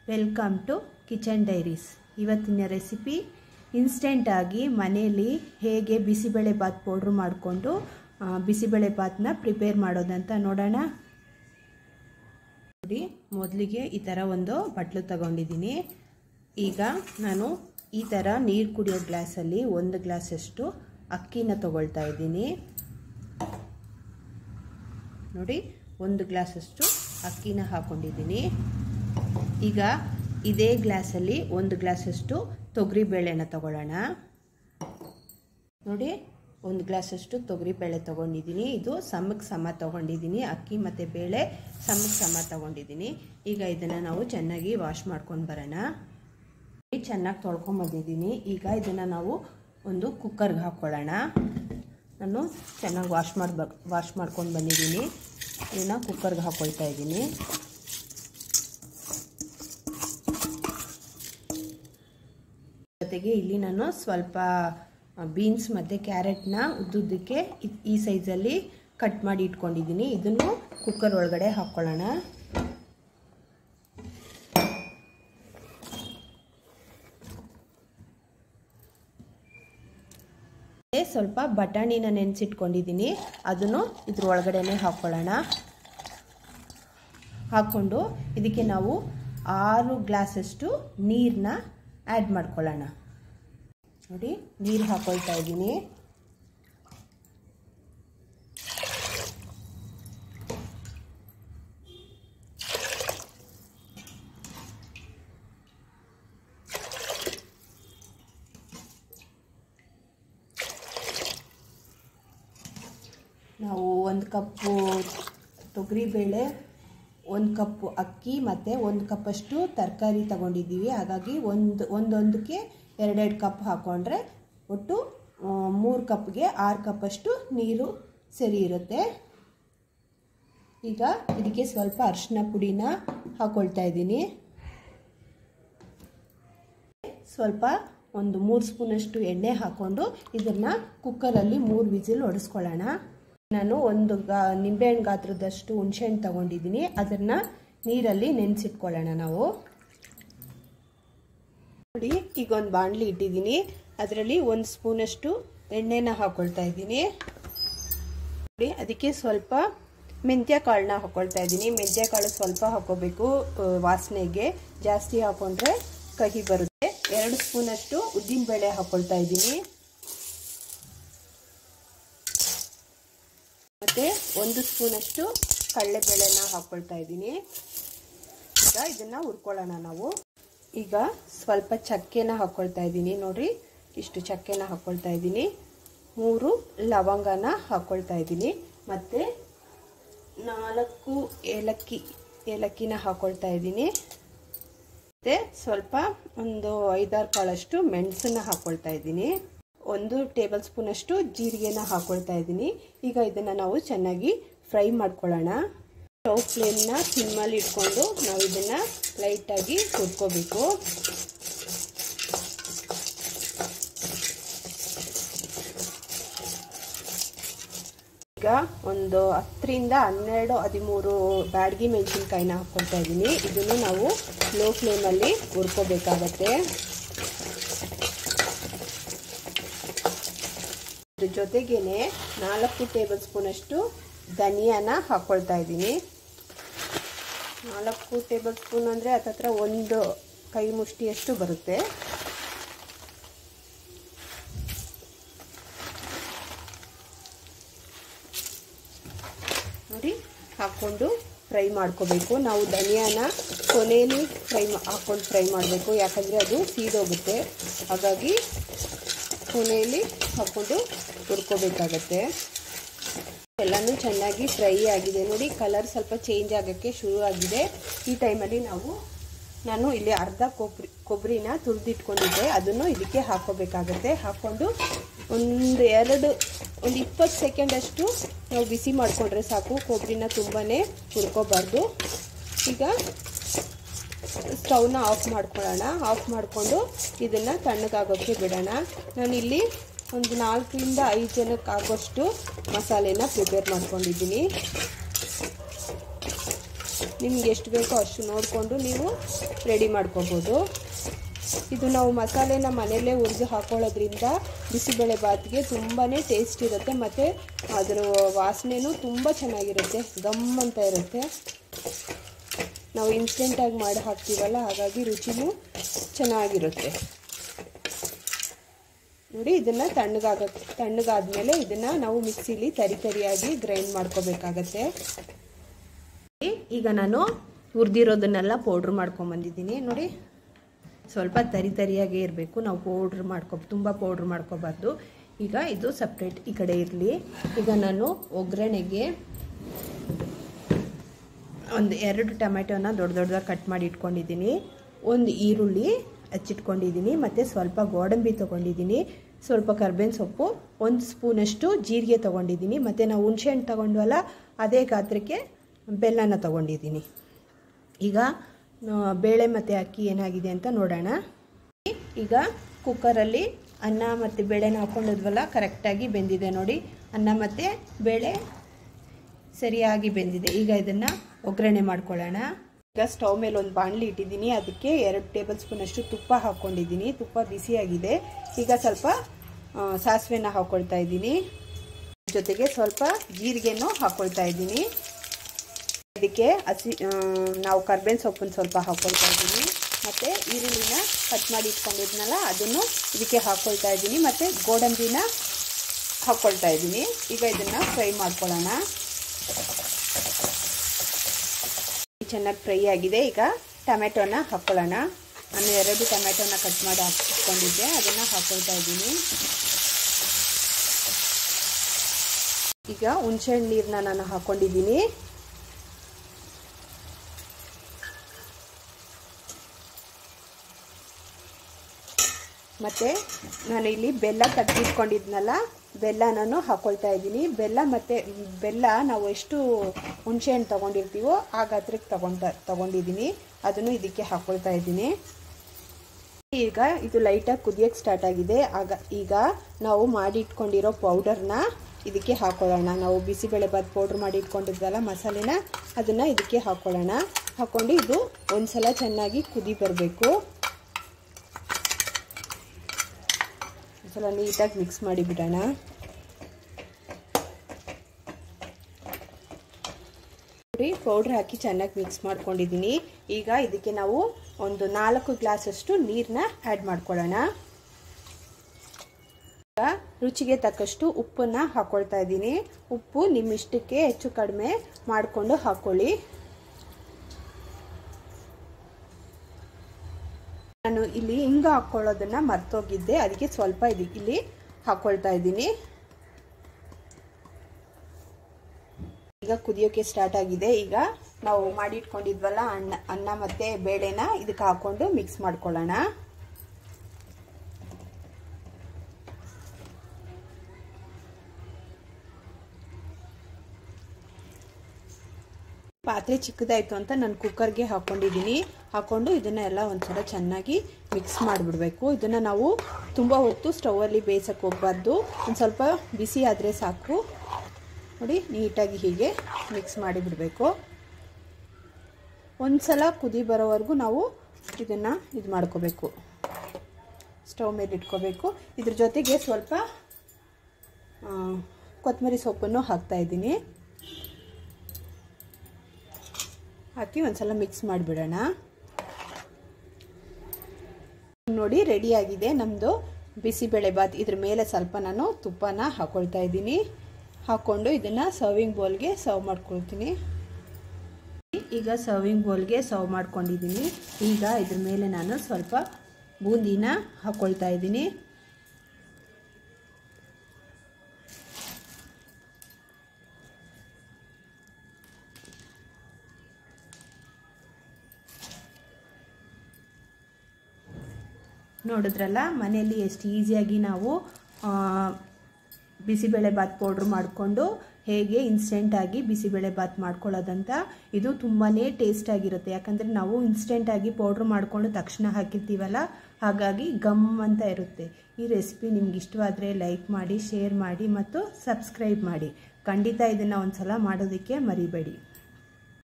welcome to kitchen diaries ಇವತ್ತಿನ recipe ಇನ್ಸ್ಟೆಂಟಾಗಿ ಮನೆಯಲ್ಲಿ ಹೇಗೆ ಬಿಸಿಬೇಳೆ ಬಾತ್ ಪೌಡ್ರ್ ಮಾಡಿಕೊಂಡು ಬಿಸಿಬೇಳೆ ಬಾತ್ನ ಪ್ರಿಪೇರ್ ಮಾಡೋದಂತ ನೋಡೋಣ ನೋಡಿ ಮೊದಲಿಗೆ ಈ ಥರ ಒಂದು ಬಟ್ಲು ತಗೊಂಡಿದ್ದೀನಿ ಈಗ ನಾನು ಈ ಥರ ನೀರು ಕುಡಿಯೋ ಗ್ಲಾಸಲ್ಲಿ ಒಂದು ಗ್ಲಾಸಷ್ಟು ಅಕ್ಕಿನ ತಗೊಳ್ತಾ ಇದ್ದೀನಿ ನೋಡಿ ಒಂದು ಗ್ಲಾಸಷ್ಟು ಅಕ್ಕಿನ ಹಾಕ್ಕೊಂಡಿದ್ದೀನಿ ಈಗ ಇದೇ ಗ್ಲಾಸಲ್ಲಿ ಒಂದು ಗ್ಲಾಸಷ್ಟು ತೊಗರಿಬೇಳೆನ ತಗೊಳ್ಳೋಣ ನೋಡಿ ಒಂದು ಗ್ಲಾಸಷ್ಟು ತೊಗರಿಬೇಳೆ ತೊಗೊಂಡಿದ್ದೀನಿ ಇದು ಸಮಕ್ಕೆ ಸಮ ತೊಗೊಂಡಿದ್ದೀನಿ ಅಕ್ಕಿ ಮತ್ತು ಬೇಳೆ ಸಮಕ್ಕೆ ಸಮ ತೊಗೊಂಡಿದ್ದೀನಿ ಈಗ ಇದನ್ನು ನಾವು ಚೆನ್ನಾಗಿ ವಾಶ್ ಮಾಡ್ಕೊಂಡು ಬರೋಣ ಚೆನ್ನಾಗಿ ತೊಳ್ಕೊಂಬಂದಿದ್ದೀನಿ ಈಗ ಇದನ್ನು ನಾವು ಒಂದು ಕುಕ್ಕರ್ಗೆ ಹಾಕ್ಕೊಳ್ಳೋಣ ನಾನು ಚೆನ್ನಾಗಿ ವಾಶ್ ಮಾಡ್ಬ ವಾಶ್ ಮಾಡ್ಕೊಂಡು ಬಂದಿದ್ದೀನಿ ಇದನ್ನು ಕುಕ್ಕರ್ಗೆ ಹಾಕ್ಕೊಳ್ತಾ ಇದ್ದೀನಿ ಜೊತೆಗೆ ಇಲ್ಲಿ ನಾನು ಸ್ವಲ್ಪ ಬೀನ್ಸ್ ಮತ್ತು ಕ್ಯಾರೆಟ್ನ ಉದ್ದುದ್ದಕ್ಕೆ ಈ ಸೈಜಲ್ಲಿ ಕಟ್ ಮಾಡಿ ಇಟ್ಕೊಂಡಿದ್ದೀನಿ ಇದನ್ನು ಕುಕ್ಕರ್ ಒಳಗಡೆ ಹಾಕ್ಕೊಳ್ಳೋಣ ಸ್ವಲ್ಪ ಬಟಾಣಿನ ನೆನೆಸಿಟ್ಕೊಂಡಿದ್ದೀನಿ ಅದನ್ನು ಇದ್ರ ಒಳಗಡೆನೆ ಹಾಕ್ಕೊಳ್ಳೋಣ ಹಾಕ್ಕೊಂಡು ಇದಕ್ಕೆ ನಾವು ಆರು ಗ್ಲಾಸಷ್ಟು ನೀರನ್ನ ಆ್ಯಡ್ ಮಾಡ್ಕೊಳ್ಳೋಣ ನೋಡಿ ನೀರು ಹಾಕ್ಕೊಳ್ತಾ ಇದ್ದೀನಿ ನಾವು ಒಂದು ಕಪ್ಪು ತೊಗರಿಬೇಳೆ ಒಂದು ಕಪ್ಪು ಅಕ್ಕಿ ಮತ್ತು ಒಂದು ಕಪ್ಪಷ್ಟು ತರಕಾರಿ ತಗೊಂಡಿದ್ದೀವಿ ಹಾಗಾಗಿ ಒಂದು ಒಂದೊಂದಕ್ಕೆ ಎರಡೆರಡು ಕಪ್ ಹಾಕ್ಕೊಂಡ್ರೆ ಒಟ್ಟು ಮೂರು ಕಪ್ಗೆ ಆರು ಕಪ್ಪಷ್ಟು ನೀರು ಸರಿ ಇರುತ್ತೆ ಈಗ ಇದಕ್ಕೆ ಸ್ವಲ್ಪ ಅರಿಶಿನ ಪುಡಿನ ಹಾಕ್ಕೊಳ್ತಾ ಇದ್ದೀನಿ ಸ್ವಲ್ಪ ಒಂದು ಮೂರು ಸ್ಪೂನಷ್ಟು ಎಣ್ಣೆ ಹಾಕ್ಕೊಂಡು ಇದನ್ನು ಕುಕ್ಕರಲ್ಲಿ ಮೂರು ವಿಸಿಲ್ ಹೊಡೆಸ್ಕೊಳ್ಳೋಣ ನಾನು ಒಂದು ಗಾ ನಿಂಬೆಹಣ್ಣು ಗಾತ್ರದಷ್ಟು ಹುಣಸೆಹಣ್ಣು ತಗೊಂಡಿದ್ದೀನಿ ಅದನ್ನು ನೀರಲ್ಲಿ ನೆನೆಸಿಟ್ಕೊಳ್ಳೋಣ ನಾವು ನೋಡಿ ಈಗ ಒಂದು ಬಾಣಲಿ ಇಟ್ಟಿದ್ದೀನಿ ಅದರಲ್ಲಿ ಒಂದು ಸ್ಪೂನಷ್ಟು ಎಣ್ಣೆನ ಹಾಕ್ಕೊಳ್ತಾ ಇದ್ದೀನಿ ನೋಡಿ ಅದಕ್ಕೆ ಸ್ವಲ್ಪ ಮೆಂತ್ಯ ಕಾಳನ್ನ ಹಾಕ್ಕೊಳ್ತಾ ಇದ್ದೀನಿ ಮೆಂತ್ಯ ಕಾಳು ಸ್ವಲ್ಪ ಹಾಕೋಬೇಕು ವಾಸನೆಗೆ ಜಾಸ್ತಿ ಹಾಕೊಂಡ್ರೆ ಕಹಿ ಬರುತ್ತೆ ಎರಡು ಸ್ಪೂನಷ್ಟು ಉದ್ದಿನಬೇಳೆ ಹಾಕ್ಕೊಳ್ತಾ ಇದ್ದೀನಿ ಮತ್ತು ಒಂದು ಸ್ಪೂನಷ್ಟು ಕಡಲೆಬೇಳೆನ ಹಾಕ್ಕೊಳ್ತಾ ಇದ್ದೀನಿ ಈಗ ಇದನ್ನು ಹುರ್ಕೊಳ್ಳೋಣ ನಾವು ಈಗ ಸ್ವಲ್ಪ ಚಕ್ಕೆನ ಹಾಕ್ಕೊಳ್ತಾ ಇದ್ದೀನಿ ನೋಡಿರಿ ಇಷ್ಟು ಚಕ್ಕೆನ ಹಾಕ್ಕೊಳ್ತಾ ಇದ್ದೀನಿ ಮೂರು ಲವಂಗನ ಹಾಕ್ಕೊಳ್ತಾ ಇದ್ದೀನಿ ಮತ್ತು ನಾಲ್ಕು ಏಲಕ್ಕಿ ಏಲಕ್ಕಿನ ಹಾಕ್ಕೊಳ್ತಾ ಇದ್ದೀನಿ ಮತ್ತು ಸ್ವಲ್ಪ ಒಂದು ಐದಾರು ಕಾಳಷ್ಟು ಮೆಣಸನ್ನ ಹಾಕ್ಕೊಳ್ತಾ ಇದ್ದೀನಿ ಒಂದು ಟೇಬಲ್ ಸ್ಪೂನಷ್ಟು ಜೀರಿಗೆನ ಹಾಕ್ಕೊಳ್ತಾ ಇದ್ದೀನಿ ಈಗ ಇದನ್ನು ನಾವು ಚೆನ್ನಾಗಿ ಫ್ರೈ ಮಾಡ್ಕೊಳ್ಳೋಣ ಸ್ಟವ್ ಫ್ಲೇಮ್ನ ಸಿಮ್ಮಲ್ಲಿ ಇಟ್ಕೊಂಡು ನಾವು ಇದನ್ನು ಲೈಟಾಗಿ ಹುರ್ಕೋಬೇಕು ಈಗ ಒಂದು ಹತ್ತರಿಂದ ಹನ್ನೆರಡು ಹದಿಮೂರು ಬ್ಯಾಡಗಿ ಮೆಣಸಿನ್ಕಾಯಿನ ಹಾಕ್ಕೊಳ್ತಾ ಇದ್ದೀನಿ ಇದನ್ನು ನಾವು ಲೋ ಫ್ಲೇಮಲ್ಲಿ ಹುರ್ಕೋಬೇಕಾಗತ್ತೆ ಇದ್ರ ಜೊತೆಗೇನೆ ನಾಲ್ಕು ಟೇಬಲ್ ಸ್ಪೂನಷ್ಟು ಧನಿಯಾನ ಹಾಕ್ಕೊಳ್ತಾ ಇದ್ದೀನಿ ನಾಲ್ಕು ಟೇಬಲ್ ಸ್ಪೂನ್ ಅಂದರೆ ಹತ್ತತ್ರ ಒಂದು ಕೈ ಮುಷ್ಟಿಯಷ್ಟು ಬರುತ್ತೆ ನೋಡಿ ಹಾಕ್ಕೊಂಡು ಫ್ರೈ ಮಾಡ್ಕೋಬೇಕು ನಾವು ಧನಿಯಾನ ಕೊನೆಯಲ್ಲಿ ಫ್ರೈ ಹಾಕ್ಕೊಂಡು ಫ್ರೈ ಮಾಡಬೇಕು ಯಾಕಂದರೆ ಅದು ಸೀದೋಗುತ್ತೆ ಹಾಗಾಗಿ ಕೊನೆಯಲ್ಲಿ ಹಾಕ್ಕೊಂಡು ಹುರ್ಕೋಬೇಕಾಗತ್ತೆ ಎಲ್ಲನೂ ಚೆನ್ನಾಗಿ ಫ್ರೈ ಆಗಿದೆ ನೋಡಿ ಕಲರ್ ಸ್ವಲ್ಪ ಚೇಂಜ್ ಆಗೋಕ್ಕೆ ಶುರು ಆಗಿದೆ ಈ ಟೈಮಲ್ಲಿ ನಾವು ನಾನು ಇಲ್ಲಿ ಅರ್ಧ ಕೊಬ್ಬರಿ ಕೊಬ್ಬರಿನ ತುರಿದಿಟ್ಕೊಂಡಿದ್ದೆ ಅದನ್ನು ಇದಕ್ಕೆ ಹಾಕ್ಕೋಬೇಕಾಗತ್ತೆ ಹಾಕ್ಕೊಂಡು ಒಂದು ಎರಡು ಒಂದು ಇಪ್ಪತ್ತು ಸೆಕೆಂಡಷ್ಟು ನಾವು ಬಿಸಿ ಮಾಡಿಕೊಂಡ್ರೆ ಸಾಕು ಕೊಬ್ಬರಿನ ತುಂಬಾ ಹುರ್ಕೋಬಾರ್ದು ಈಗ ಸ್ಟವ್ನ ಆಫ್ ಮಾಡ್ಕೊಳ್ಳೋಣ ಆಫ್ ಮಾಡಿಕೊಂಡು ಇದನ್ನು ತಣ್ಣಗಾಗೋಕ್ಕೆ ಬಿಡೋಣ ನಾನಿಲ್ಲಿ ಒಂದು ನಾಲ್ಕರಿಂದ ಐದು ಜನಕ್ಕೆ ಆಗೋಷ್ಟು ಮಸಾಲೆನ ಪ್ರಿಪೇರ್ ಮಾಡ್ಕೊಂಡಿದ್ದೀನಿ ನಿಮ್ಗೆ ಎಷ್ಟು ಬೇಕೋ ಅಷ್ಟು ನೋಡಿಕೊಂಡು ನೀವು ರೆಡಿ ಮಾಡ್ಕೋಬೋದು ಇದು ನಾವು ಮಸಾಲೆನ ಮನೆಯಲ್ಲೇ ಹುರಿದು ಹಾಕೊಳ್ಳೋದ್ರಿಂದ ಬಿಸಿಬೇಳೆ ಬಾತ್ಗೆ ತುಂಬಾ ಟೇಸ್ಟ್ ಇರುತ್ತೆ ಮತ್ತು ಅದರ ವಾಸನೆನೂ ತುಂಬ ಚೆನ್ನಾಗಿರುತ್ತೆ ಗಮ್ ಅಂತ ಇರುತ್ತೆ ನಾವು ಇನ್ಸ್ಟೆಂಟಾಗಿ ಮಾಡಿ ಹಾಕ್ತೀವಲ್ಲ ಹಾಗಾಗಿ ರುಚಿನೂ ಚೆನ್ನಾಗಿರುತ್ತೆ ನೋಡಿ ಇದನ್ನು ತಣ್ಣಗಾಗ ತಣ್ಣಗಾದ್ಮೇಲೆ ಇದನ್ನು ನಾವು ಮಿಕ್ಸಿಲಿ ತರಿ ತರಿಯಾಗಿ ಗ್ರೈಂಡ್ ಮಾಡ್ಕೋಬೇಕಾಗತ್ತೆ ಈಗ ನಾನು ಹುರಿದಿರೋದನ್ನೆಲ್ಲ ಪೌಡ್ರ್ ಮಾಡ್ಕೊಂಬಂದಿದ್ದೀನಿ ನೋಡಿ ಸ್ವಲ್ಪ ತರಿ ತರಿಯಾಗೇ ಇರಬೇಕು ನಾವು ಪೌಡ್ರ್ ಮಾಡ್ಕೊ ತುಂಬ ಪೌಡ್ರ್ ಮಾಡ್ಕೋಬಾರ್ದು ಈಗ ಇದು ಸಪ್ರೇಟ್ ಈ ಕಡೆ ಇರಲಿ ಈಗ ನಾನು ಒಗ್ಗರಣೆಗೆ ಒಂದು ಎರಡು ಟೊಮೆಟೊನ ದೊಡ್ಡ ದೊಡ್ಡದಾಗಿ ಕಟ್ ಮಾಡಿ ಇಟ್ಕೊಂಡಿದ್ದೀನಿ ಒಂದು ಈರುಳ್ಳಿ ಹಚ್ಚಿಟ್ಕೊಂಡಿದ್ದೀನಿ ಮತ್ತು ಸ್ವಲ್ಪ ಗೋಡಂಬಿ ತೊಗೊಂಡಿದ್ದೀನಿ ಸ್ವಲ್ಪ ಕರ್ಬೇವಿನ ಸೊಪ್ಪು ಒಂದು ಸ್ಪೂನಷ್ಟು ಜೀರಿಗೆ ತೊಗೊಂಡಿದ್ದೀನಿ ಮತ್ತು ನಾವು ಹುಣಸೆಹಣ್ಣು ತೊಗೊಂಡ್ವಲ್ಲ ಅದೇ ಗಾತ್ರಕ್ಕೆ ಬೆಲ್ಲನ ತೊಗೊಂಡಿದ್ದೀನಿ ಈಗ ಬೇಳೆ ಮತ್ತು ಅಕ್ಕಿ ಏನಾಗಿದೆ ಅಂತ ನೋಡೋಣ ಈಗ ಕುಕ್ಕರಲ್ಲಿ ಅನ್ನ ಮತ್ತು ಬೇಳೆನ ಹಾಕ್ಕೊಂಡಿದ್ವಲ್ಲ ಕರೆಕ್ಟಾಗಿ ಬೆಂದಿದೆ ನೋಡಿ ಅನ್ನ ಮತ್ತು ಬೇಳೆ ಸರಿಯಾಗಿ ಬೆಂದಿದೆ ಈಗ ಇದನ್ನು ಒಗ್ಗರಣೆ ಮಾಡ್ಕೊಳ್ಳೋಣ ಈಗ ಸ್ಟವ್ ಮೇಲೆ ಒಂದು ಬಾಣಲಿ ಇಟ್ಟಿದ್ದೀನಿ ಅದಕ್ಕೆ ಎರಡು ಟೇಬಲ್ ಸ್ಪೂನಷ್ಟು ತುಪ್ಪ ಹಾಕ್ಕೊಂಡಿದ್ದೀನಿ ತುಪ್ಪ ಬಿಸಿಯಾಗಿದೆ ಈಗ ಸ್ವಲ್ಪ ಸಾಸಿವೆನ ಹಾಕ್ಕೊಳ್ತಾ ಇದ್ದೀನಿ ಜೊತೆಗೆ ಸ್ವಲ್ಪ ಜೀರಿಗೆನೂ ಹಾಕ್ಕೊಳ್ತಾ ಇದ್ದೀನಿ ಇದಕ್ಕೆ ಹಸಿ ನಾವು ಕರ್ಬೇವಿನ ಸೊಪ್ಪನ್ನು ಸ್ವಲ್ಪ ಹಾಕ್ಕೊಳ್ತಾ ಇದ್ದೀನಿ ಮತ್ತು ಈರುಳ್ಳಿನ ಕಟ್ ಮಾಡಿ ಇಟ್ಕೊಂಡಿದ್ನಲ್ಲ ಅದನ್ನು ಇದಕ್ಕೆ ಹಾಕ್ಕೊಳ್ತಾ ಇದ್ದೀನಿ ಮತ್ತು ಗೋಡಂಬಿನ ಹಾಕ್ಕೊಳ್ತಾ ಇದ್ದೀನಿ ಈಗ ಇದನ್ನು ಫ್ರೈ ಮಾಡ್ಕೊಳ್ಳೋಣ ಚೆನ್ನಾಗಿ ಫ್ರೈ ಆಗಿದೆ ಈಗ ಟೊಮೆಟೊನ ಹಾಕ್ಕೊಳ್ಳೋಣ ನಾನು ಎರಡು ಟೊಮೆಟೊನ ಕಟ್ ಮಾಡಿ ಹಾಕ್ಕೊಂಡಿದ್ದೆ ಅದನ್ನು ಹಾಕ್ಕೊಳ್ತಾ ಇದ್ದೀನಿ ಈಗ ಹುಣಸೆಹಣ್ಣು ನೀರನ್ನ ನಾನು ಹಾಕ್ಕೊಂಡಿದ್ದೀನಿ ಮತ್ತು ನಾನು ಇಲ್ಲಿ ಬೆಲ್ಲ ತಗ್ಗಿಟ್ಕೊಂಡಿದ್ನಲ್ಲ ಬೆಲ್ಲ ನಾನು ಹಾಕ್ಕೊಳ್ತಾ ಇದ್ದೀನಿ ಬೆಲ್ಲ ಮತ್ತು ಬೆಲ್ಲ ನಾವು ಎಷ್ಟು ಹುಣಸೆಹಣ್ಣು ತೊಗೊಂಡಿರ್ತೀವೋ ಆ ಗಾತ್ರಕ್ಕೆ ತಗೊಂಡ ತೊಗೊಂಡಿದ್ದೀನಿ ಅದನ್ನು ಇದಕ್ಕೆ ಹಾಕ್ಕೊಳ್ತಾ ಇದ್ದೀನಿ ಈಗ ಇದು ಲೈಟಾಗಿ ಕುದಿಯೋಕ್ಕೆ ಸ್ಟಾರ್ಟ್ ಆಗಿದೆ ಆಗ ಈಗ ನಾವು ಮಾಡಿ ಇಟ್ಕೊಂಡಿರೋ ಪೌಡರ್ನ ಇದಕ್ಕೆ ಹಾಕೊಳ್ಳೋಣ ನಾವು ಬಿಸಿಬೇಳೆ ಬಾತ್ ಪೌಡ್ರ್ ಮಾಡಿ ಇಟ್ಕೊಂಡಿದ್ವಲ್ಲ ಮಸಾಲೆನ ಅದನ್ನು ಇದಕ್ಕೆ ಹಾಕ್ಕೊಳ್ಳೋಣ ಹಾಕ್ಕೊಂಡು ಇದು ಒಂದು ಸಲ ಚೆನ್ನಾಗಿ ಕುದಿ ಬರಬೇಕು ಒಂದ್ಸಲ ನೀಟಾಗಿ ಮಿಕ್ಸ್ ಮಾಡಿಬಿಡೋಣ ನೋಡಿ ಪೌಡ್ರ್ ಹಾಕಿ ಚೆನ್ನಾಗಿ ಮಿಕ್ಸ್ ಮಾಡ್ಕೊಂಡಿದ್ದೀನಿ ಈಗ ಇದಕ್ಕೆ ನಾವು ಒಂದು ನಾಲ್ಕು ಗ್ಲಾಸಷ್ಟು ನೀರನ್ನ ಆ್ಯಡ್ ಮಾಡ್ಕೊಳ್ಳೋಣ ಈಗ ರುಚಿಗೆ ತಕ್ಕಷ್ಟು ಉಪ್ಪನ್ನು ಹಾಕ್ಕೊಳ್ತಾ ಇದ್ದೀನಿ ಉಪ್ಪು ನಿಮ್ಮ ಇಷ್ಟಕ್ಕೆ ಹೆಚ್ಚು ಕಡಿಮೆ ಮಾಡಿಕೊಂಡು ಹಾಕ್ಕೊಳ್ಳಿ ನಾನು ಇಲ್ಲಿ ಹಿಂಗ ಹಾಕ್ಕೊಳ್ಳೋದನ್ನ ಮರ್ತೋಗಿದ್ದೆ ಅದಕ್ಕೆ ಸ್ವಲ್ಪ ಇದಕ್ಕೆ ಇಲ್ಲಿ ಹಾಕ್ಕೊಳ್ತಾ ಇದ್ದೀನಿ ಈಗ ಕುದಿಯೋಕೆ ಸ್ಟಾರ್ಟ್ ಆಗಿದೆ ಈಗ ನಾವು ಮಾಡಿಟ್ಕೊಂಡಿದ್ವಲ್ಲ ಅನ್ನ ಅನ್ನ ಮತ್ತು ಬೇಳೆನ ಇದಕ್ಕೆ ಹಾಕ್ಕೊಂಡು ಮಿಕ್ಸ್ ಮಾಡ್ಕೊಳ್ಳೋಣ ಪಾತ್ರೆ ಚಿಕ್ಕದಾಯಿತು ಅಂತ ನಾನು ಕುಕ್ಕರ್ಗೆ ಹಾಕ್ಕೊಂಡಿದ್ದೀನಿ ಹಾಕ್ಕೊಂಡು ಇದನ್ನ ಎಲ್ಲ ಒಂದ್ಸಲ ಚೆನ್ನಾಗಿ ಮಿಕ್ಸ್ ಮಾಡಿಬಿಡ್ಬೇಕು ಇದನ್ನು ನಾವು ತುಂಬ ಹೊತ್ತು ಸ್ಟವಲ್ಲಿ ಬೇಯಿಸೋಕ್ಕೆ ಹೋಗ್ಬಾರ್ದು ಒಂದು ಸ್ವಲ್ಪ ಬಿಸಿ ಆದರೆ ಸಾಕು ನೋಡಿ ನೀಟಾಗಿ ಹೀಗೆ ಮಿಕ್ಸ್ ಮಾಡಿಬಿಡಬೇಕು ಒಂದು ಸಲ ಕುದಿ ಬರೋವರೆಗೂ ನಾವು ಇದನ್ನು ಇದು ಮಾಡ್ಕೋಬೇಕು ಸ್ಟವ್ ಮೇಲೆ ಇಟ್ಕೋಬೇಕು ಇದ್ರ ಜೊತೆಗೆ ಸ್ವಲ್ಪ ಕೊತ್ತಂಬರಿ ಸೊಪ್ಪನ್ನು ಹಾಕ್ತಾಯಿದ್ದೀನಿ ಹಾಕಿ ಒಂದ್ಸಲ ಮಿಕ್ಸ್ ಮಾಡಿಬಿಡೋಣ ನೋಡಿ ರೆಡಿಯಾಗಿದೆ ನಮ್ಮದು ಬಿಸಿಬೇಳೆ ಬಾತ್ ಇದ್ರ ಮೇಲೆ ಸ್ವಲ್ಪ ನಾನು ತುಪ್ಪನ ಹಾಕ್ಕೊಳ್ತಾ ಇದ್ದೀನಿ ಹಾಕ್ಕೊಂಡು ಇದನ್ನು ಸರ್ವಿಂಗ್ ಬೌಲ್ಗೆ ಸರ್ವ್ ಮಾಡ್ಕೊಳ್ತೀನಿ ಈಗ ಸರ್ವಿಂಗ್ ಬೌಲ್ಗೆ ಸರ್ವ್ ಮಾಡ್ಕೊಂಡಿದ್ದೀನಿ ಈಗ ಇದ್ರ ಮೇಲೆ ನಾನು ಸ್ವಲ್ಪ ಬೂಂದಿನ ಹಾಕ್ಕೊಳ್ತಾ ಇದ್ದೀನಿ ನೋಡಿದ್ರಲ್ಲ ಮನೆಯಲ್ಲಿ ಎಷ್ಟು ಈಸಿಯಾಗಿ ನಾವು ಬಿಸಿಬೇಳೆ ಬಾತ್ ಪೌಡ್ರ್ ಮಾಡಿಕೊಂಡು ಹೇಗೆ ಇನ್ಸ್ಟೆಂಟಾಗಿ ಬಿಸಿಬೇಳೆ ಬಾತ್ ಮಾಡ್ಕೊಳ್ಳೋದಂತ ಇದು ತುಂಬಾ ಟೇಸ್ಟಾಗಿರುತ್ತೆ ಯಾಕಂದರೆ ನಾವು ಇನ್ಸ್ಟೆಂಟಾಗಿ ಪೌಡ್ರ್ ಮಾಡಿಕೊಂಡು ತಕ್ಷಣ ಹಾಕಿರ್ತೀವಲ್ಲ ಹಾಗಾಗಿ ಗಮ್ ಅಂತ ಇರುತ್ತೆ ಈ ರೆಸಿಪಿ ನಿಮ್ಗೆ ಇಷ್ಟವಾದರೆ ಲೈಕ್ ಮಾಡಿ ಶೇರ್ ಮಾಡಿ ಮತ್ತು ಸಬ್ಸ್ಕ್ರೈಬ್ ಮಾಡಿ ಖಂಡಿತ ಇದನ್ನು ಒಂದು ಸಲ ಮಾಡೋದಕ್ಕೆ ಮರಿಬೇಡಿ